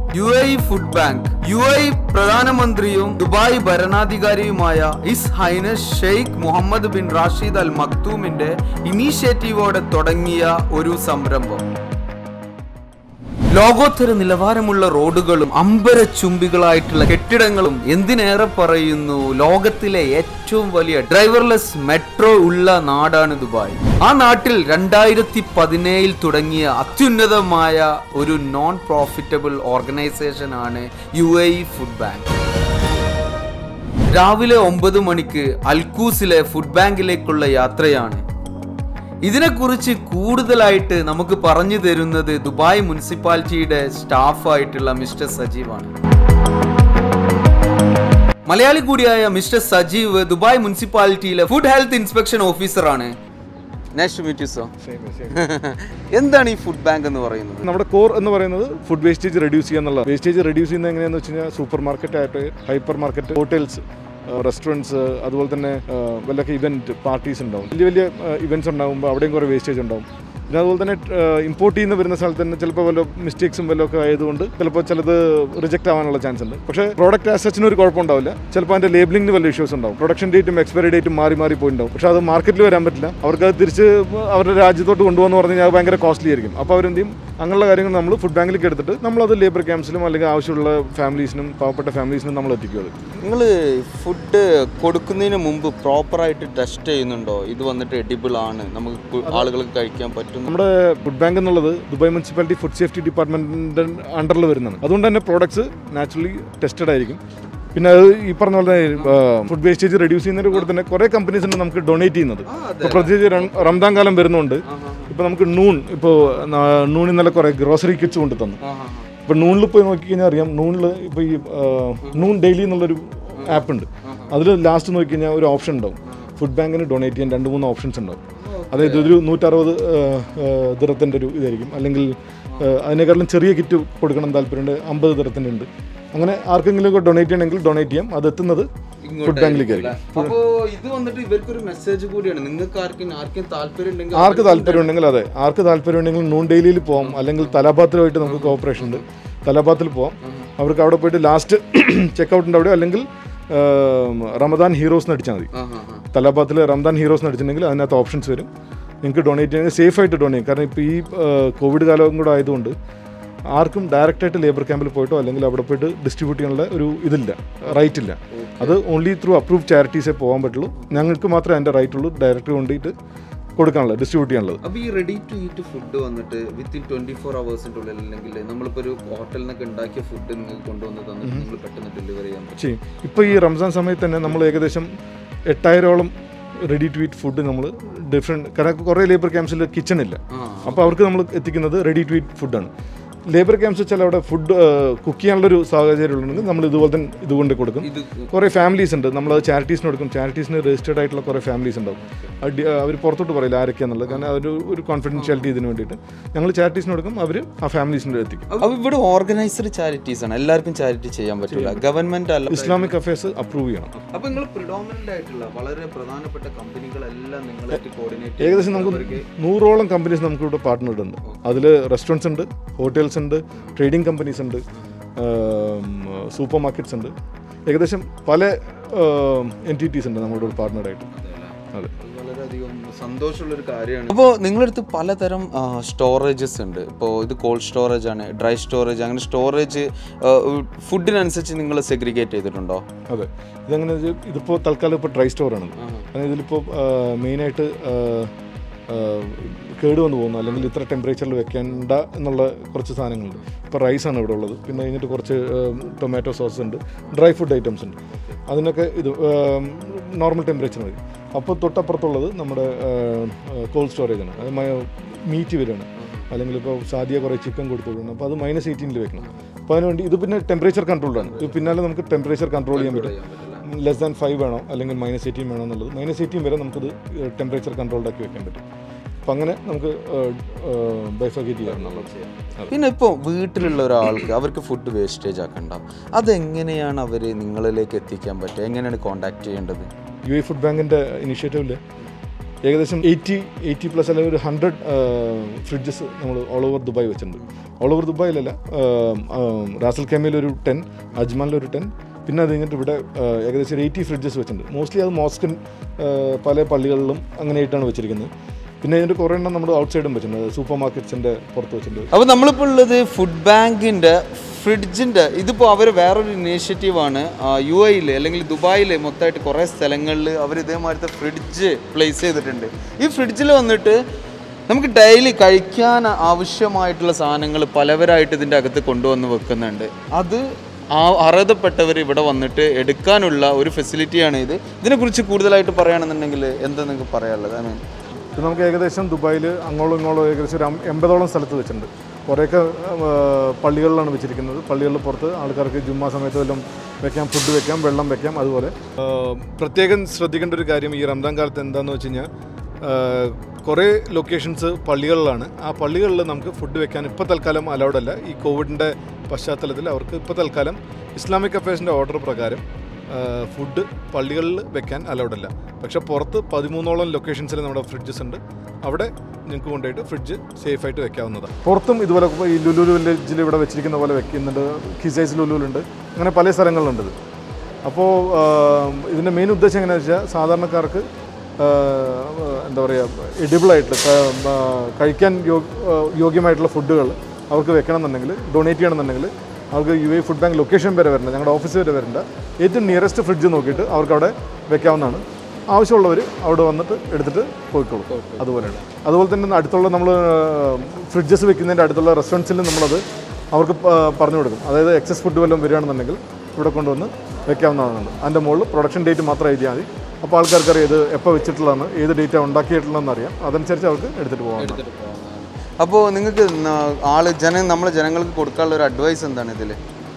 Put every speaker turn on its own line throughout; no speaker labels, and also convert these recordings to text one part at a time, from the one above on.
U A food bank U A പ്രധാനമന്ത്രിയും Dubai ഭരണാധികാരിയുമായ His Highness Sheikh Mohammed bin Rashid al മക്തൂമിന്റെ ഇനീഷ്യേറ്റീവോടെ തുടങ്ങിയ ഒരു സംരംഭം ലോകോത്തര നിലവാരമുള്ള റോഡുകളും അമ്പരച്ചുംബികളായിട്ടുള്ള കെട്ടിടങ്ങളും എന്തിനേറെ പറയുന്നു ലോകത്തിലെ ഏറ്റവും വലിയ ഡ്രൈവർലെസ് മെട്രോ ഉള്ള നാടാണ് ദുബായ് ആ നാട്ടിൽ രണ്ടായിരത്തി പതിനേഴിൽ തുടങ്ങിയ അത്യുന്നതമായ ഒരു നോൺ പ്രോഫിറ്റബിൾ ഓർഗനൈസേഷൻ ആണ് യു എ ഫുഡ് ബാങ്ക് രാവിലെ ഒമ്പത് മണിക്ക് അൽക്കൂസിലെ ഫുഡ് ബാങ്കിലേക്കുള്ള യാത്രയാണ് ഇതിനെക്കുറിച്ച് കൂടുതലായിട്ട് നമുക്ക് പറഞ്ഞു തരുന്നത് ദുബായ് മുനിസിപ്പാലിറ്റിയുടെ സ്റ്റാഫായിട്ടുള്ള മിസ്റ്റർ സജീവാണ് മലയാളി കൂടിയായ മിസ്റ്റർ സജീവ് ദുബായ് മുനിസിപ്പാലിറ്റിയിലെ ഫുഡ് ഹെൽത്ത് ഇൻസ്പെക്ഷൻ ഓഫീസറാണ് നെക്സ്റ്റ് മീറ്റ് സോ എന്താണ് ഈ ഫുഡ് ബാങ്ക് എന്ന് പറയുന്നത്
നമ്മുടെ കോർ എന്ന് പറയുന്നത് ഫുഡ് വേസ്റ്റേജ് റെഡ്യൂസ് ചെയ്യുക എന്നുള്ള വേസ്റ്റേജ് റെഡ്യൂസ് ചെയ്യുന്നത് എങ്ങനെയാണെന്ന് വെച്ച് കഴിഞ്ഞാൽ സൂപ്പർ മാർക്കറ്റ് ആയിട്ട് ഹൈപ്പർ മാർക്കറ്റ് ഹോട്ടൽസ് റെസ്റ്റോറൻറ്റ്സ് അതുപോലെ തന്നെ ആ, വല്ലൊക്കെ ഇവൻറ്റ് പാർട്ടീസ് ഉണ്ടാവും വലിയ വലിയ ഇവൻറ്റ്സ് ഉണ്ടാകുമ്പോൾ അവിടെയും കുറേ വേസ്റ്റേജ് ഉണ്ടാവും പിന്നെ അതുപോലെ തന്നെ ഇമ്പോർട്ട് ചെയ്യുന്ന വരുന്ന സ്ഥലത്ത് തന്നെ ചിലപ്പോൾ വല്ല മിസ്റ്റേക്സും വല്ലതൊക്കെ ആയതുകൊണ്ട് ചിലപ്പോൾ ചിലത് റിജക്റ്റ് ആവാനുള്ള ചാൻസ് ഉണ്ട് പക്ഷേ പ്രോഡക്റ്റ് ആസച്ചിന് ഒരു കുഴപ്പമുണ്ടാവില്ല ചിലപ്പോൾ അതിൻ്റെ ലേബിളിംഗിന് വല്ല ഇഷ്യൂസ് ഉണ്ടാവും പ്രൊഡക്ഷൻ ഡേറ്റും എക്സ്പയറി ഡേറ്റും മാറി മാറി പോയിട്ടുണ്ടാവും പക്ഷേ അത് മാർക്കറ്റിൽ വരാൻ പറ്റില്ല അവർക്ക് അത് തിരിച്ച് അവരുടെ രാജ്യത്തോട്ട് കൊണ്ടുപോകുന്ന പറഞ്ഞു കഴിഞ്ഞാൽ അത് ഭയങ്കര കോസ്റ്റ്ലി ആയിരിക്കും അപ്പോൾ അവരെന്ത് ചെയ്യും അങ്ങനെയുള്ള കാര്യങ്ങൾ നമ്മൾ ഫുഡ് ബാങ്കിലേക്ക് എടുത്തിട്ട് നമ്മളത് ലേബർ ക്യാമ്പ്സിലും അല്ലെങ്കിൽ ആവശ്യമുള്ള ഫാമിലീസിനും പാവപ്പെട്ട ഫാമിലീസിനും നമ്മൾ എത്തിക്കും അത്
നിങ്ങൾ ഫുഡ് കൊടുക്കുന്നതിന് മുമ്പ് പ്രോപ്പറായിട്ട് ടെസ്റ്റ് ചെയ്യുന്നുണ്ടോ ഇത് വന്നിട്ട് എഡിബിൾ ആണ് നമുക്ക് കു- ആളുകൾക്ക് കഴിക്കാൻ പറ്റും
നമ്മുടെ ഫുഡ് ബാങ്ക് എന്നുള്ളത് ദുബായ് മുനിസിപ്പാലിറ്റി ഫുഡ് സേഫ്റ്റി ഡിപ്പാർട്ട്മെന്റിന്റെ അണ്ടറിൽ വരുന്നതാണ് അതുകൊണ്ട് തന്നെ പ്രോഡക്ട്സ് നാച്ചുറലി ടെസ്റ്റഡ് ആയിരിക്കും പിന്നെ അത് ഈ പറഞ്ഞ പോലെ ഫുഡ് വേസ്റ്റേജ് റെഡ്യൂസ് ചെയ്യുന്നതിന്റെ കൂടെ തന്നെ കുറേ കമ്പനീസ് ഉണ്ട് നമുക്ക് ഡൊണേറ്റ് ചെയ്യുന്നത് ഇപ്പോൾ പ്രത്യേകിച്ച് രം- റംദാൻ കാലം വരുന്നുണ്ട് ഇപ്പോൾ നമുക്ക് നൂൺ ഇപ്പോൾ നൂൺ ഇന്നലെ കുറേ ഗ്രോസറി കിറ്റ്സ് കൊണ്ട് തന്നു ഇപ്പോൾ നൂണിൽ പോയി നോക്കിക്കഴിഞ്ഞാൽ അറിയാം നൂണിൽ ഇപ്പോൾ ഈ ആ, നൂൺ ഡെയിലി എന്നുള്ളൊരു ആപ്പ് ഉണ്ട് അതിൽ ലാസ്റ്റ് നോക്കിക്കഴിഞ്ഞാൽ ഒരു ഓപ്ഷൻ ഉണ്ടാവും ഫുഡ് ബാങ്കിന് ഡൊണേറ്റ് ചെയ്യാൻ രണ്ട് മൂന്ന് ഓപ്ഷൻസ് ഉണ്ടാവും അതായത് ഒരു നൂറ്ററുപത് ദിറത്തിൻ്റെ ഒരു ഇതായിരിക്കും അല്ലെങ്കിൽ ആ, അതിനേക്കാളും ചെറിയ കിറ്റ് കൊടുക്കണം താല്പര്യമുണ്ട് അമ്പത് ദിറത്തിൻ്റെ ഉണ്ട് അങ്ങനെ ആർക്കെങ്കിലും ഒക്കെ ഡൊണേറ്റ് ചെയ്യണമെങ്കിൽ ഡൊണേറ്റ് ചെയ്യാം അത് എത്തുന്നത് ഫുഡ് ബാങ്കിലേക്ക് ആയിരിക്കും
അപ്പോ ഇത് വന്നിട്ട് ഇവർക്കൊരു മെസ്സേജ് കൂടിയാണ് നിങ്ങൾക്ക് ആർക്കും ആർക്കും താല്പര്യം ഉണ്ടെങ്കിൽ
ആർക്ക് താല്പര്യം ഉണ്ടെങ്കിൽ അതെ ആർക്ക് താല്പര്യം ഉണ്ടെങ്കിൽ നൂൺ ഡെയിലിയിൽ പോവാം അല്ലെങ്കിൽ തലാബാത്തിലുമായിട്ട് നമുക്ക് കോപ്പറേഷൻ ഉണ്ട് തലാബാത്തിൽ പോവാം അവർക്ക് അവിടെ പോയിട്ട് ലാസ്റ്റ് ചെക്കൗട്ടിൻ്റെ അവിടെ അല്ലെങ്കിൽ ആ, റമദാൻ ഹീറോസ് എന്ന് അടിച്ചാൽ മതി തലാബാത്തിൽ റംദാൻ ഹീറോസ് എന്ന് അടിച്ചിട്ടുണ്ടെങ്കിൽ അതിനകത്ത് ഓപ്ഷൻസ് വരും നിങ്ങൾക്ക് ഡൊണേറ്റ് ചെയ്യുന്നത് സേഫ് ആയിട്ട് ഡൊണേറ്റ് ചെയ്യും കാരണം ഇപ്പോൾ ഈ ആ, കോവിഡ് കാലവും കൂടെ ആയതുകൊണ്ട് ആർക്കും ഡയറക്റ്റായിട്ട് ലേബർ ക്യാമ്പിൽ പോയിട്ടോ അല്ലെങ്കിൽ അവിടെ പോയിട്ട് ഡിസ്ട്രിബ്യൂട്ട് ചെയ്യാനുള്ള ഒരു ഇതില്ല റൈറ്റ് ഇല്ല അത് ഓൺലി ത്രൂ അപ്രൂവ് ചാരിറ്റീസേ പോകാൻ പറ്റുള്ളൂ ഞങ്ങൾക്ക് മാത്രമേ അതിൻ്റെ റൈറ്റ് ഉള്ളൂ ഡയറക്റ്റ് കൊണ്ടിട്ട് കൊടുക്കാനുള്ളത് ഡിസ്ട്രിബ്യൂട്ട് ചെയ്യാനുള്ളത്
അപ്പൊ ഈ റെഡി ടു ഈറ്റ് ഫുഡ് വന്നിട്ട് വിത്തിൻ ട്വന്റി ഫോർ അവേഴ്സിന്റെ ഉള്ളിൽ അല്ലെങ്കിൽ നമ്മളിപ്പോ ഒരു ഹോട്ടലിൽ നിന്നൊക്കെ ഉണ്ടാക്കിയ ഫുഡ് നിങ്ങൾക്ക് കൊണ്ടുവന്ന് തന്നിട്ട് നിങ്ങൾ പെട്ടെന്ന് ഡെലിവറി ചെയ്യാൻ പറ്റും
ചെയ്യും ഇപ്പോൾ ഈ റംസാൻ സമയത്ത് തന്നെ നമ്മൾ ഏകദേശം എട്ടായിരോളം റെഡി ടു ഈറ്റ് ഫുഡ് നമ്മൾ ഡിഫറെൻറ്റ് കാരണം കുറേ ലേബർ ക്യാമ്പ്സിൽ കിച്ചൺ ഇല്ല അപ്പോൾ അവർക്ക് നമ്മൾ എത്തിക്കുന്നത് റെഡി ടു ഈറ്റ് ഫുഡാണ് ലേബർ ക്യാമ്പ്സ് വെച്ചാൽ അവിടെ ഫുഡ് കുക്ക് ചെയ്യാനുള്ളൊരു സാഹചര്യം ഉണ്ടെങ്കിൽ നമ്മൾ ഇതുപോലെ തന്നെ ഇതുകൊണ്ട് കൊടുക്കും
ഇത്
കുറേ ഫാമിലീസ് ഉണ്ട് നമ്മൾ അത് ചാരിറ്റീസിന് കൊടുക്കും ചാരിറ്റീസിന് രജിസ്റ്റേർഡ് ആയിട്ടുള്ള കുറേ ഫാമിലീസ് ഉണ്ടാവും അവർ പുറത്തോട്ട് പറയില്ല ആരൊക്കെയാണെന്നുള്ളത് കാരണം ഒരു ഒരു കോൺഫിഡൻഷ്യാലിറ്റി ഇതിന് വേണ്ടിയിട്ട് ഞങ്ങൾ ചാരിറ്റീസിന് കൊടുക്കും അവർ ആ ഫാമിലീസിൻ്റെ എത്തിക്കും
അപ്പൊ ഇവിടെ ഓർഗനൈസ്ഡ് ചാരിറ്റീസ് ആണ് എല്ലാവർക്കും ചാരിറ്റി ചെയ്യാൻ പറ്റില്ല ഗവൺമെന്റ് അല്ല
ഇസ്ലാമിക് അഫയേഴ്സ് അപ്രൂവ് ചെയ്യണം
അപ്പൊ നിങ്ങൾ പ്രിഡോമിനന്റ് ആയിട്ടുള്ള വളരെ പ്രധാനപ്പെട്ട കമ്പനികളെല്ലാം നിങ്ങളായിട്ട് കോർഡിനേറ്റ്
ഏകദേശം നമുക്ക് നൂറോളം കമ്പനീസ് നമുക്ക് ഇവിടെ പാർട്ട്ണർഡ് ഉണ്ട് അതിൽ റെസ്റ്റോറൻറ്റ്സ് ഉണ്ട് ഹോട്ടൽസ് ഉണ്ട് ട്രേഡിംഗ് കമ്പനീസ് ഉണ്ട് സൂപ്പർ മാർക്കറ്റ്സ് ഉണ്ട് ഏകദേശം പല എൻറ്റിറ്റീസ് ഉണ്ട് നമ്മുടെ പാർട്ട്ണറായിട്ട് അതെ
വളരെയധികം സന്തോഷമുള്ള ഒരു കാര്യമാണ് അപ്പോൾ നിങ്ങളടുത്ത് പലതരം സ്റ്റോറേജസ് ഉണ്ട് ഇപ്പോൾ ഇത് കോൾഡ് സ്റ്റോറേജ് ആണ് ഡ്രൈ സ്റ്റോറേജ് അങ്ങനെ സ്റ്റോറേജ് ഫുഡിനനുസരിച്ച് നിങ്ങൾ സെഗ്രിഗേറ്റ് ചെയ്തിട്ടുണ്ടോ
അതെ ഇതെങ്ങനെ വെച്ചാൽ ഇതിപ്പോൾ തൽക്കാലം ഇപ്പോൾ ഡ്രൈ സ്റ്റോറാണ് കാരണം ഇതിലിപ്പോൾ മെയിനായിട്ട് കേട് വന്നു പോകുന്നു അല്ലെങ്കിൽ ഇത്ര ടെമ്പറേച്ചറിൽ വെക്കേണ്ട എന്നുള്ള കുറച്ച് സാധനങ്ങളുണ്ട് ഇപ്പോൾ റൈസാണ് ഇവിടെ ഉള്ളത് പിന്നെ കഴിഞ്ഞിട്ട് കുറച്ച് ടൊമാറ്റോ സോസ് ഉണ്ട് ഡ്രൈ ഫുഡ് ഐറ്റംസ് ഉണ്ട് അതിനൊക്കെ ഇത് നോർമൽ ടെമ്പറേച്ചർ മതി അപ്പോൾ തൊട്ടപ്പുറത്തുള്ളത് നമ്മുടെ കോൾഡ് സ്റ്റോറേജാണ് അത് മീറ്റ് വരികയാണ് അല്ലെങ്കിൽ ഇപ്പോൾ സാധ്യ കുറേ ചിക്കൻ കൊടുത്തു വിടണം അപ്പോൾ അത് മൈനസ് എയ്റ്റീനിൽ വെക്കണം അപ്പോൾ അതിനുവേണ്ടി ഇത് പിന്നെ ടെമ്പറേച്ചർ കൺട്രോൾഡാണ് ഇത് പിന്നാലെ നമുക്ക് ടെമ്പറേച്ചർ കൺട്രോൾ ചെയ്യാൻ പറ്റും ലെസ് ദാൻ ഫൈവ് വേണോ അല്ലെങ്കിൽ മൈനസ് എയ്റ്റീൻ വേണോ എന്നുള്ളത് മൈനസ് എയ്റ്റീൻ വരെ നമുക്കത് ടെമ്പറേച്ചർ കൺട്രോൾഡ് ആക്കി വെക്കാൻ പറ്റും അപ്പം അങ്ങനെ നമുക്ക് ബൈഫഗേറ്റ് ചെയ്യാറുള്ളത്
പിന്നെ ഇപ്പോൾ വീട്ടിലുള്ള ഒരാൾക്ക് അവർക്ക് ഫുഡ് വേസ്റ്റേജ് ആക്കണ്ട അതെങ്ങനെയാണ് അവർ നിങ്ങളിലേക്ക് എത്തിക്കാൻ പറ്റുക എങ്ങനെയാണ് കോണ്ടാക്ട് ചെയ്യേണ്ടത്
യു എ ഫുഡ് ബാങ്കിൻ്റെ ഇനിഷ്യേറ്റീവിൽ ഏകദേശം എയ്റ്റി എയ്റ്റി പ്ലസ് അല്ലെങ്കിൽ ഒരു ഹൺഡ്രഡ് ഫ്രിഡ്ജസ് നമ്മൾ ഓൾ ഓവർ ദുബായ് വെച്ചിട്ടുണ്ട് ഓൾ ഓവർ ദുബായിലല്ല റാസൽ കേമയിൽ ഒരു ടെൻ അജ്മാനിൽ ഒരു ടെൻ പിന്നെ അത് കഴിഞ്ഞിട്ട് ഇവിടെ ആ, ഏകദേശം ഒരു എയ്റ്റി ഫ്രിഡ്ജസ് വെച്ചിട്ടുണ്ട് മോസ്റ്റ്ലി അത് മോസ്കൻ പല പള്ളികളിലും അങ്ങനെയായിട്ടാണ് വെച്ചിരിക്കുന്നത് പിന്നെ ഇതിൻ്റെ കുറേ എണ്ണം നമ്മൾ ഔട്ട് സൈഡും വെച്ചിട്ടുണ്ട് സൂപ്പർ മാർക്കറ്റ്സിൻ്റെ പുറത്ത് വെച്ചിട്ടുണ്ട്
അപ്പോൾ നമ്മളിപ്പോൾ ഉള്ളത് ഫുഡ് ബാങ്കിൻ്റെ ഫ്രിഡ്ജിൻ്റെ ഇതിപ്പോൾ അവർ വേറൊരു ഇനീഷ്യേറ്റീവാണ് യു എയിൽ അല്ലെങ്കിൽ ദുബായിൽ മൊത്തമായിട്ട് കുറേ സ്ഥലങ്ങളിൽ അവർ ഇതേമാതിരത്തെ ഫ്രിഡ്ജ് പ്ലേസ് ചെയ്തിട്ടുണ്ട് ഈ ഫ്രിഡ്ജിൽ വന്നിട്ട് നമുക്ക് ഡെയിലി കഴിക്കാൻ ആവശ്യമായിട്ടുള്ള സാധനങ്ങൾ പലവരായിട്ട് ഇതിൻ്റെ അകത്ത് കൊണ്ടുവന്ന് വെക്കുന്നുണ്ട് അത് ആ അർഹതപ്പെട്ടവർ ഇവിടെ വന്നിട്ട് എടുക്കാനുള്ള ഒരു ഫെസിലിറ്റിയാണ് ഇത് ഇതിനെക്കുറിച്ച് കൂടുതലായിട്ട് പറയുകയാണെന്നുണ്ടെങ്കിൽ എന്താ നിങ്ങൾക്ക് പറയാനുള്ളത് ഐ മീൻ
ഇത് നമുക്ക് ഏകദേശം ദുബായിൽ അങ്ങോളം ഇങ്ങോളം ഏകദേശം ഒരു അം- എൺപതോളം സ്ഥലത്ത് വെച്ചിട്ടുണ്ട് കുറേയൊക്കെ ആ, പള്ളികളിലാണ് വെച്ചിരിക്കുന്നത് പള്ളികളിൽ പുറത്ത് ആൾക്കാർക്ക് ജുമ്മാ സമയത്ത് വല്ലതും വെക്കാം ഫുഡ് വെക്കാം വെള്ളം വെക്കാം അതുപോലെ പ്രത്യേകം ശ്രദ്ധിക്കേണ്ട ഒരു കാര്യം ഈ റംസാൻ കാലത്ത് എന്താണെന്ന് വെച്ച് കഴിഞ്ഞാൽ കുറേ ലൊക്കേഷൻസ് പള്ളികളിലാണ് ആ പള്ളികളിൽ നമുക്ക് ഫുഡ് വെക്കാൻ ഇപ്പോൾ തൽക്കാലം അലൗഡ് അല്ല ഈ കോവിഡിൻ്റെ പശ്ചാത്തലത്തിൽ അവർക്ക് ഇപ്പോൾ തൽക്കാലം ഇസ്ലാമിക് അഫയേഴ്സിൻ്റെ ഓർഡർ പ്രകാരം ഫുഡ് പള്ളികളിൽ വെക്കാൻ അലൗഡ് അല്ല പക്ഷേ പുറത്ത് പതിമൂന്നോളം ലൊക്കേഷൻസിൽ നമ്മുടെ ഫ്രിഡ്ജസ് ഉണ്ട് അവിടെ നിങ്ങൾക്ക് കൊണ്ടുപോയിട്ട് ഫ്രിഡ്ജ് സേഫ് ആയിട്ട് വെക്കാവുന്നതാണ് പുറത്തും ഇതുപോലെ ഈ ലുലു വില്ലേജിൽ ഇവിടെ വെച്ചിരിക്കുന്ന പോലെ വെക്കുന്നുണ്ട് കിസൈസ് ലുലുലുണ്ട് അങ്ങനെ പല സ്ഥലങ്ങളിലുണ്ട് ഇത് അപ്പോൾ ഇതിൻ്റെ മെയിൻ ഉദ്ദേശം എങ്ങനെയാണെന്ന് വെച്ചാൽ സാധാരണക്കാർക്ക് ആ, എന്താ പറയുക എഡിബിളായിട്ട് കഴിക്കാൻ യോ- ആ, യോഗ്യമായിട്ടുള്ള ഫുഡുകൾ അവർക്ക് വെക്കണമെന്നുണ്ടെങ്കിൽ ഡൊണേറ്റ് ചെയ്യണമെന്നുണ്ടെങ്കിൽ അവർക്ക് U A food bank location വരെ വരണ്ട ഞങ്ങളുടെ ഓഫീസ് വരെ വരണ്ട ഏറ്റവും നിയറസ്റ്റ് ഫ്രിഡ്ജ് നോക്കിയിട്ട് അവർക്ക് അവിടെ വെക്കാവുന്നതാണ് ആവശ്യമുള്ളവർ അവിടെ വന്നിട്ട് എടുത്തിട്ട് പോയിക്കോളും അതുപോലെയാണ് അതുപോലെ തന്നെ അടുത്തുള്ള നമ്മൾ ഫ്രിഡ്ജസ് വെക്കുന്നതിൻ്റെ അടുത്തുള്ള റെസ്റ്റോറൻറ്റ്സിലും നമ്മളത് അവർക്ക് പ- പറഞ്ഞു കൊടുക്കും അതായത് എക്സസ് ഫുഡ് വല്ലതും വരികയാണെന്നുണ്ടെങ്കിൽ ഇവിടെ കൊണ്ടുവന്ന് വെക്കാവുന്നതാണ് അതിൻ്റെ മുകളിൽ പ്രൊഡക്ഷൻ ഡേറ്റ് മാത്രം എഴുതിയാൽ മതി അപ്പോൾ ആൾക്കാർക്ക് അറിയാം ഇത് എപ്പോൾ വെച്ചിട്ടുള്ളതാണ് ഏത് ഡേറ്റാണ് ഉണ്ടാക്കിയിട്ടുള്ളതെന്ന് അറിയാം അതനുസരിച്ച് അവർക്ക് എടുത്തിട്ട് പോകാം
അപ്പോൾ നിങ്ങൾക്ക് ആള് ജന നമ്മളെ ജനങ്ങൾക്ക് കൊടുക്കാനുള്ള ഒരു അഡ്വൈസ് എന്താണ് ഇതിൽ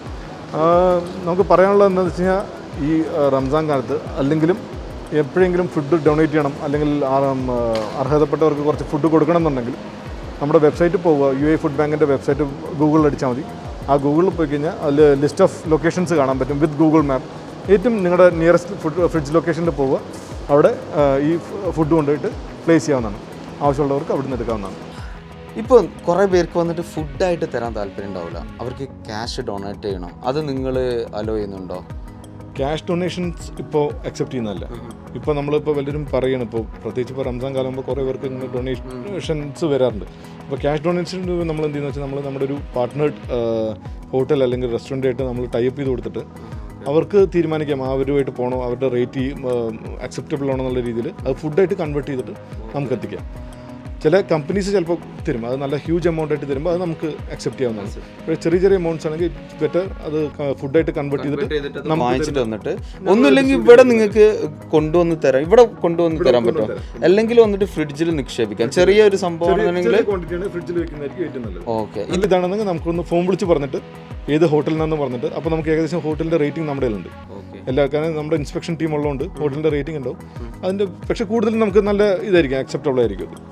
നമുക്ക് പറയാനുള്ളത് എന്താണെന്ന് വെച്ച് കഴിഞ്ഞാൽ ഈ ആ, റംസാൻ കാലത്ത് അല്ലെങ്കിലും എപ്പോഴെങ്കിലും ഫുഡ് ഡൊണേറ്റ് ചെയ്യണം അല്ലെങ്കിൽ ആ, ഉം, ആ, അർഹതപ്പെട്ടവർക്ക് കുറച്ച് ഫുഡ് കൊടുക്കണം എന്നുണ്ടെങ്കിൽ നമ്മുടെ വെബ്സൈറ്റിൽ പോവുക യു എ ഫുഡ് ബാങ്കിൻ്റെ വെബ്സൈറ്റ് ഗൂഗിളിൽ അടിച്ചാൽ മതി ആ ഗൂഗിളിൽ പോയി കഴിഞ്ഞാൽ അതിൽ ലിസ്റ്റ് ഓഫ് ലൊക്കേഷൻസ് കാണാൻ പറ്റും വിത്ത് ഗൂഗിൾ മാപ്പ് ഏറ്റവും നിങ്ങളുടെ നിയറസ്റ്റ് ഫുഡ് ഫ്രിഡ്ജ് ലൊക്കേഷനിൽ പോവുക അവിടെ ആ, ഈ ഫുഡ് കൊണ്ടുപോയിട്ട് പ്ലേസ് ചെയ്യാവുന്നതാണ് ആവശ്യമുള്ളവർക്ക് അവിടെ നിന്ന് എടുക്കാവുന്നതാണ്
ഇപ്പോൾ കുറേ പേർക്ക് വന്നിട്ട് ഫുഡായിട്ട് തരാൻ താല്പര്യം ഉണ്ടാവില്ല അവർക്ക് ക്യാഷ് ഡൊണേറ്റ് ചെയ്യണം അത് നിങ്ങൾ അലോ ചെയ്യുന്നുണ്ടോ
ക്യാഷ് ഡൊണേഷൻസ് ഇപ്പോൾ അക്സെപ്റ്റ് ചെയ്യുന്നതല്ല ഇപ്പോൾ നമ്മളിപ്പോൾ വല്ലവരും പറയണം ഇപ്പോൾ പ്രത്യേകിച്ച് ഇപ്പോൾ റംസാൻ കാലമാകുമ്പോൾ കുറേ പേർക്ക് ഇങ്ങനെ ഡൊണേഷൻസ് വരാറുണ്ട് അപ്പോൾ ക്യാഷ് ഡൊണേഷൻ നമ്മൾ എന്ത് ചെയ്യുന്നത് വെച്ചാൽ നമ്മൾ നമ്മുടെ ഒരു പാർട്ട്നേർഡ് ഹോട്ടൽ അല്ലെങ്കിൽ റെസ്റ്റോറൻ്റ് ആയിട്ട് നമ്മൾ ടൈപ്പ് ചെയ്ത് കൊടുത്തിട്ട് അവർക്ക് തീരുമാനിക്കാം അവരുമായിട്ട് പോകണോ അവരുടെ റേറ്റ് അക്സെപ്റ്റബിൾ ആണോ എന്നുള്ള രീതിയിൽ അത് ഫുഡായിട്ട് കൺവേർട്ട് ചെയ്തിട്ട് നമുക്ക് എത്തിക്കാം ചില കമ്പനീസ് ചിലപ്പോൾ തരും അത് നല്ല ഹ്യൂജ് എമൗണ്ട് ആയിട്ട് തരുമ്പോൾ അത് നമുക്ക് അക്സെപ്റ്റ് ചെയ്യാവുന്നതാണ് പക്ഷേ ചെറിയ ചെറിയ എമൗണ്ട്സ് ആണെങ്കിൽ ബെറ്റർ അത് ഫുഡായിട്ട് കൺവേർട്ട് ചെയ്തിട്ട് നമുക്ക്
വാങ്ങിച്ചിട്ട് വന്നിട്ട് ഒന്നുമില്ലെങ്കിൽ ഇവിടെ നിങ്ങൾക്ക് കൊണ്ടുവന്ന് തരാം ഇവിടെ കൊണ്ടുവന്ന് തരാൻ പറ്റുമോ അല്ലെങ്കിൽ വന്നിട്ട് ഫ്രിഡ്ജിൽ നിക്ഷേപിക്കാം ചെറിയ ഒരു സംഭവം ആണെങ്കിൽ
ക്വാണ്ടിറ്റിയാണ് ഫ്രിഡ്ജിൽ വെക്കുന്നതായിരിക്കും ഏറ്റവും നല്ലത്
ഓക്കെ
ഇല്ല ഇതാണെന്നെങ്കിൽ നമുക്കൊന്ന് ഫോൺ വിളിച്ച് പറഞ്ഞിട്ട് ഏത് ഹോട്ടലിൽ നിന്നെന്ന് പറഞ്ഞിട്ട് അപ്പോൾ നമുക്ക് ഏകദേശം ഹോട്ടലിൻ്റെ റേറ്റിംഗ് നമ്മുടെ കയ്യിലുണ്ട്
ഓക്കെ
എല്ലാ കാരണം നമ്മുടെ ഇൻസ്പെക്ഷൻ ടീം ഉള്ളതുകൊണ്ട് ഹോട്ടലിൻ്റെ റേറ്റിംഗ് ഉണ്ടാവും അതിൻ്റെ പക്ഷേ കൂടുതലും നമുക്ക് നല്ല ഇതായിരിക്കും അക്സെപ്റ്റബിൾ ആയിരിക്കും അത്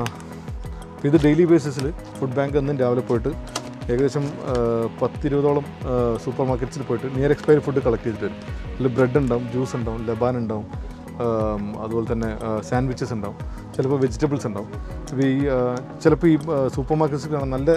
അപ്പോൾ ഇത് ഡെയിലി ബേസിസിൽ ഫുഡ് ബാങ്ക് എന്നും രാവിലെ പോയിട്ട് ഏകദേശം ആ, പത്തിരുപതോളം സൂപ്പർ മാർക്കറ്റ്സിൽ പോയിട്ട് നിയർ എക്സ്പയറി ഫുഡ് കളക്ട് ചെയ്തിട്ട് വരും അതിൽ ബ്രെഡ് ഉണ്ടാവും ജ്യൂസ് ഉണ്ടാവും ലബാൻ ഉണ്ടാവും ആം, അതുപോലെ തന്നെ സാൻഡ്വിച്ചസ് ഉണ്ടാവും ചിലപ്പോൾ വെജിറ്റബിൾസ് ഉണ്ടാവും ഇപ്പോൾ ഈ ആ, ചിലപ്പോൾ ഈ സൂപ്പർ മാർക്കറ്റ്സിൽ കാണാൻ നല്ല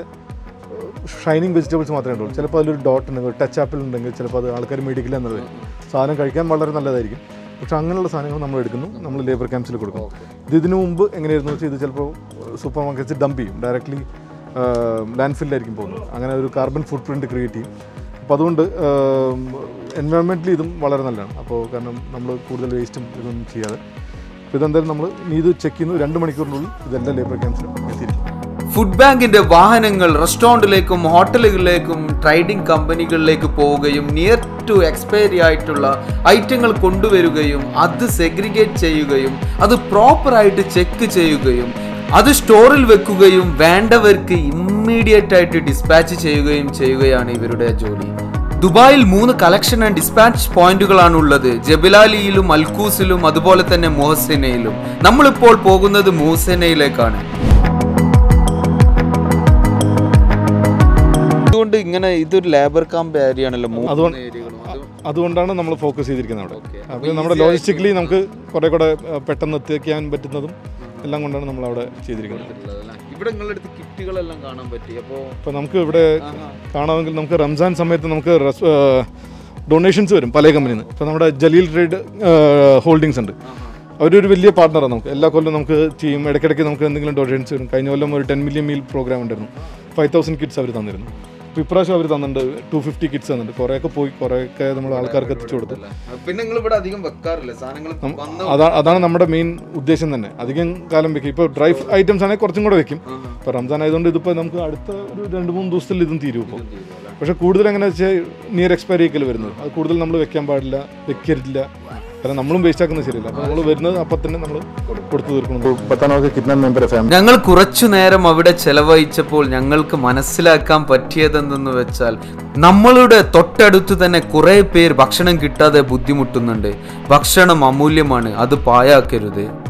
ഷൈനിങ് വെജിറ്റബിൾസ് മാത്രമേ ഉണ്ടാവുള്ളൂ ചിലപ്പോൾ അതിലൊരു ഡോട്ട് ഉണ്ടെങ്കിൽ ടച്ച് ആപ്പിൾ ഉണ്ടെങ്കിൽ ചിലപ്പോൾ അത് ആൾക്കാർ മേടിക്കില്ല എന്നുള്ളത് സാധനം കഴിക്കാൻ വളരെ നല്ലതായിരിക്കും പക്ഷെ അങ്ങനെയുള്ള സാധനങ്ങൾ നമ്മൾ എടുക്കുന്നു നമ്മൾ ലേബർ ക്യാമ്പ്സിൽ കൊടുക്കുന്നു ഇത് ഇതിനു മുമ്പ് എങ്ങനെയായിരുന്നു വെച്ചാൽ ഇത് ചിലപ്പോൾ സൂപ്പർ മാർക്കറ്റ്സ് ഡംപ് ചെയ്യും ഡയറക്റ്റ്ലി ലാൻഡ് ഫില്ലായിരിക്കും പോകുന്നത് അങ്ങനെ ഒരു കാർബൺ ഫുട് പ്രിൻറ്റ് ക്രിയേറ്റ് ചെയ്യും അപ്പോൾ അതുകൊണ്ട് എൻവയോൺമെൻ്റലി ഇതും വളരെ നല്ലതാണ് അപ്പോൾ കാരണം നമ്മൾ കൂടുതൽ വേസ്റ്റും ഇതൊന്നും ചെയ്യാതെ അപ്പോൾ ഇതെന്തായാലും നമ്മൾ ഇനി ഇത് ചെക്ക് ചെയ്യുന്നു രണ്ട് മണിക്കൂറിനുള്ളിൽ ഇതെല്ലാം ലേബർ ക്യാമ്പ്സിലും എത്തിയിരിക്കും
ഫുഡ് ബാങ്കിന്റെ വാഹനങ്ങൾ റെസ്റ്റോറൻറ്റിലേക്കും ഹോട്ടലുകളിലേക്കും ട്രേഡിംഗ് കമ്പനികളിലേക്ക് പോവുകയും നിയർ ടു എക്സ്പയറി ആയിട്ടുള്ള ഐറ്റങ്ങൾ കൊണ്ടുവരികയും അത് സെഗ്രിഗേറ്റ് ചെയ്യുകയും അത് പ്രോപ്പറായിട്ട് ചെക്ക് ചെയ്യുകയും അത് സ്റ്റോറിൽ വെക്കുകയും വേണ്ടവർക്ക് ഇമ്മീഡിയറ്റ് ആയിട്ട് ഡിസ്പാച്ച് ചെയ്യുകയും ചെയ്യുകയാണ് ഇവരുടെ ജോലി ദുബായിൽ മൂന്ന് കളക്ഷൻ ആൻഡ് ഡിസ്പാച്ച് പോയിന്റുകളാണ് ഉള്ളത് ജബിലാലിയിലും അൽക്കൂസിലും അതുപോലെ തന്നെ മോഹസെനയിലും നമ്മളിപ്പോൾ പോകുന്നത് മോഹസെനയിലേക്കാണ് എന്തുകൊണ്ട് ഇങ്ങനെ ഇതൊരു ലേബർ ക്യാമ്പ് ഏരിയ ആണല്ലോ മൂന്ന്
അതുകൊണ്ട്
ഏരിയകളും അത്
അതുകൊണ്ടാണ് നമ്മൾ ഫോക്കസ് ചെയ്തിരിക്കുന്നത് അവിടെ
Okay.
അപ്പോൾ നമ്മുടെ ലോജിസ്റ്റിക്കലി നമുക്ക് കുറെ കൂടെ ആ, പെട്ടെന്ന് എത്തിക്കാൻ പറ്റുന്നതും എല്ലാം കൊണ്ടാണ് നമ്മൾ അവിടെ ചെയ്തിരിക്കുന്നത്
ഉള്ളതല്ലേ? ഇവിടെ നിങ്ങളുടെ അടുത്ത് കിറ്റുകളെല്ലാം കാണാൻ പറ്റി അപ്പോൾ
അപ്പോൾ നമുക്ക് ഇവിടെ കാണാമെങ്കിൽ നമുക്ക് റംസാൻ സമയത്ത് നമുക്ക് ഡൊണേഷൻസ് വരും പല കമ്പനിയിൽ നിന്ന് ഇപ്പോൾ നമ്മുടെ ജലീൽ ട്രേഡ് ഹോൾഡിങ്സ് ഉണ്ട് അവരൊരു വലിയ പാർട്ണറാണ് നമുക്ക് എല്ലാ കൊല്ലം നമുക്ക് ചെയ്യും ഇടയ്ക്കിടയ്ക്ക് നമുക്ക് എന്തെങ്കിലും ഡൊണേഷൻസ് വരും കഴിഞ്ഞ കൊല്ലം ഒരു ടെൻ മില്യൺ മീൽ പ്രോഗ്രാം ഉണ്ടായിരുന്നു ഫൈവ് തൗസൻഡ് കിറ്റ്സ് അവർ തന്നിരുന്നു ഇപ്പോൾ ഇപ്രാവശ്യം അവർ തന്നിട്ടുണ്ട് ടു ഫിഫ്റ്റി കിറ്റ്സ് തന്നിട്ടുണ്ട് കുറേയൊക്കെ പോയി കുറേയൊക്കെ നമ്മൾ ആൾക്കാർക്ക് എത്തിച്ചു കൊടുത്തു
പിന്നെ നിങ്ങൾ ഇവിടെ അധികം വെക്കാറില്ല സാധനങ്ങൾ വന്ന
അതാ അതാണ് നമ്മുടെ മെയിൻ ഉദ്ദേശം തന്നെ അധികം കാലം വെക്കും ഇപ്പോൾ ഡ്രൈ ഐറ്റംസ് ആണെങ്കിൽ കുറച്ചും കൂടെ വെക്കും ഇപ്പോൾ റംസാൻ ആയതുകൊണ്ട് ഇതിപ്പോൾ നമുക്ക് അടുത്ത ഒരു രണ്ട് മൂന്ന് ദിവസത്തിൽ ഇതും തീരും ഇപ്പോൾ പക്ഷേ കൂടുതൽ എങ്ങനെ വെച്ചാൽ നിയർ എക്സ്പയറി ഒക്കെയല്ലേ വരുന്നത് അത് കൂടുതൽ നമ്മൾ വെക്കാൻ പാടില്ല വെക്കരുതില്ല കാരണം നമ്മളും വേസ്റ്റ് ആക്കുന്നത് ശരിയല്ല അപ്പോൾ നമ്മൾ വരുന്നത് അപ്പം തന്നെ നമ്മൾ കൊടുത്തു തീർക്കണം പത്താനൊക്കെ കിട്ടുന്ന മെമ്പർ ഫാമിലി
ഞങ്ങൾ കുറച്ചു നേരം അവിടെ ചെലവഴിച്ചപ്പോൾ ഞങ്ങൾക്ക് മനസ്സിലാക്കാൻ പറ്റിയതെന്തെന്ന് വെച്ചാൽ നമ്മളുടെ തൊട്ടടുത്ത് തന്നെ കുറെ പേർ ഭക്ഷണം കിട്ടാതെ ബുദ്ധിമുട്ടുന്നുണ്ട് ഭക്ഷണം അമൂല്യമാണ് അത് പായാക്കരുത്